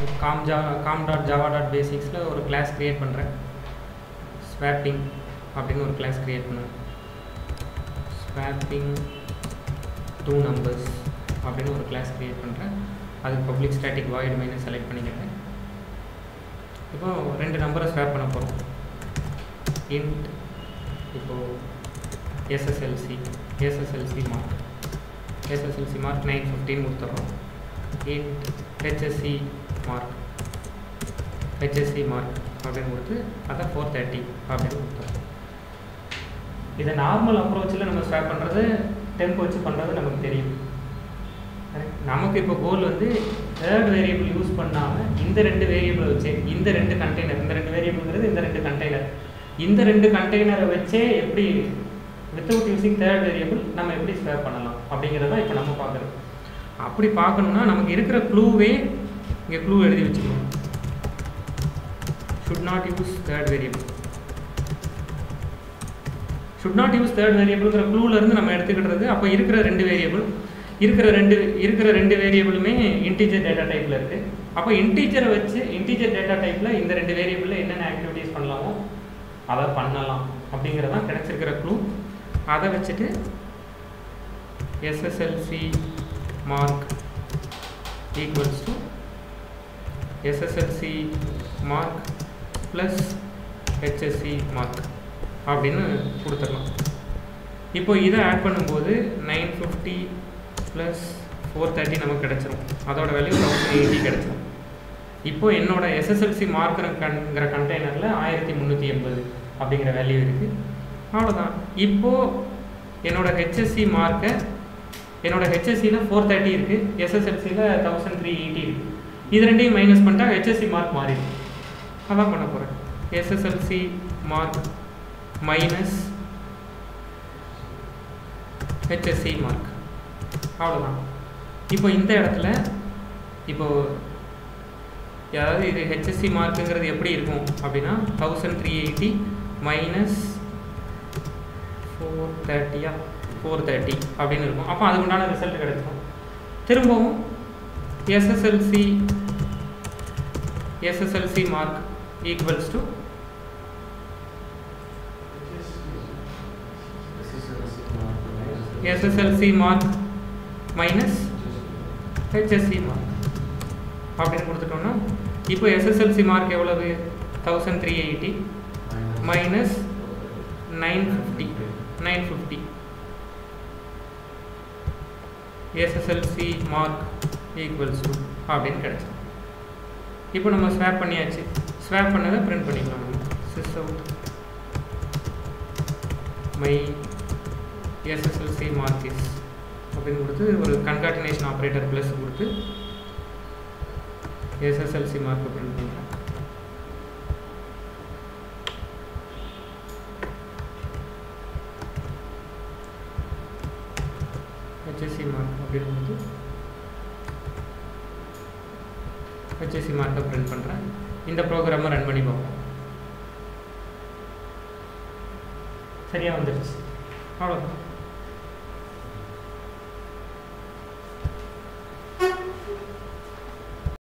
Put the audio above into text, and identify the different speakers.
Speaker 1: Com ஜா com dot java dot பேசிக்ஸில் ஒரு கிளாஸ் க்ரியேட் பண்ணுறேன் ஸ்வாப்பிங் அப்படின்னு ஒரு கிளாஸ் க்ரியேட் பண்ணுவேன் ஸ்வாப்பிங் டூ நம்பர்ஸ் அப்படின்னு ஒரு கிளாஸ் க்ரியேட் பண்ணுறேன் அதுக்கு public static void main select பண்ணிக்கிறேன் இப்போ ரெண்டு நம்பரை ஸ்வாப் பண்ண போகிறோம் இன்ட் இப்போது SSLC SSLC mark SSLC mark nine fifty கொடுத்துட்றோம் int HSC mark HSC mark அப்படின்னு கொடுத்து அதை ஃபோர் தேர்ட்டி அப்படின்னு கொடுத்துறோம் இதை நார்மல் அப்ரோச்சில் நம்ம ஸ்வாப் பண்ணுறது டெம்ப் வச்சு பண்ணுறது நமக்கு தெரியும் Correct? நமக்கு இப்போ கோல் வந்து தேர்ட் வேரியபிள் யூஸ் பண்ணாமல் இந்த ரெண்டு வேரியபிள் வச்சு இந்த ரெண்டு கண்டெய்னர் இந்த ரெண்டு வேரியபிள்ங்கிறது இந்த ரெண்டு கண்டெய்னர் இந்த ரெண்டு கண்டெய்னரை வச்சே எப்படி வித்தவுட் யூஸிங் தேர்ட் வேரியபிள் நம்ம எப்படி ஸ்வேர் பண்ணலாம் அப்படிங்கிறத இப்போ நம்ம பார்க்குறோம் அப்படி பார்க்கணுன்னா நமக்கு இருக்கிற க்ளூவே இங்கே க்ளூ எழுதி வச்சுக்கணும் should not use third variable should not use third வேரியபிள்ங்கிற க்ளூலேருந்து நம்ம எடுத்துக்கிட்டது அப்போ இருக்கிற ரெண்டு வேரியபிள் இருக்கிற ரெண்டு இருக்கிற ரெண்டு வேரியபிளுமே இன்டீஜர் டேட்டா டைப்பில் இருக்குது அப்போ இன்டீஜரை வச்சு இன்டீஜர் டேட்டா டைப்பில் இந்த ரெண்டு வேரியபிளில் என்னென்ன ஆக்டிவிட்டீஸ் பண்ணலாமோ அதை பண்ணலாம் அப்படிங்கிறதான் கிடச்சிருக்கிற க்ளூ அதை வச்சுட்டு SSLC mark equals to SSLC mark plus HSC mark அப்படின்னு கொடுத்துடலாம் இப்போ இதை ஆட் பண்ணும்போது nine fifty plus four thirty நமக்கு கிடச்சிரும் அதோட வேல்யூ தௌசண்ட் எயிட்டி கிடச்சிரும் இப்போ என்னோட எஸ்எஸ்எல்சி மார்க்கிற கண்கிற கண்டெய்னரில் ஆயிரத்தி முந்நூற்றி எண்பது அப்படிங்கிற வேல்யூ இருக்குது அவ்வளோதான் இப்போது என்னோட ஹெச்எஸ்சி மார்க்கை என்னோட ஹெச்எஸ்சியில் ஃபோர் தேர்ட்டி இருக்குது எஸ்எஸ்எல்சியில் தௌசண்ட் த்ரீ எயிட்டி இருக்குது இது ரெண்டையும் மைனஸ் பண்ணிட்டா ஹெச்எஸ்சி மார்க் மாறிடும் அதான் பண்ண போகிறேன் SSLC mark minus HSC mark அவ்வளோதான் இப்போ இந்த இடத்துல இப்போ அதாவது இது ஹெச்எஸ்சி மார்க்குங்கிறது எப்படி இருக்கும் அப்படின்னா thousand three eighty minus four தேர்ட்டியா ஃபோர் தேர்ட்டி அப்படின்னு இருக்கும் அப்போ அதுக்கு உண்டான ரிசல்ட் கிடைக்கும் திரும்பவும் SSLC SSLC mark equals to SSLC mark minus HSC mark அப்படின்னு கொடுத்துட்டோம்னா இப்போ எஸ்எஸ்எல்சி மார்க் எவ்வளவு thousand three eighty minus nine fifty nine fifty SSLC mark equals to அப்படின்னு கிடச்சிடும் இப்போ நம்ம ஸ்வாப் பண்ணியாச்சு ஸ்வாப் பண்ணதை பிரிண்ட் பண்ணிக்கலாம் நம்ம sysout my SSLC mark is அப்படின்னு கொடுத்து ஒரு கன்காட்டினேஷன் ஆப்ரேட்டர் ப்ளஸ் கொடுத்து எஸ்எஸ்எல்சி மார்க் பிரிண்ட் பண்ணுறேன் ஹெச்எஸ்சி மார்க் அப்படின்னு கொடுத்து ஹெச்எஸ்சி மார்க்கை பிரிண்ட் பண்ணுறேன் இந்த ப்ரோக்ராமை ரன் பண்ணி பார்ப்போம் சரியாக வந்துடுச்சு அவ்வளோதான்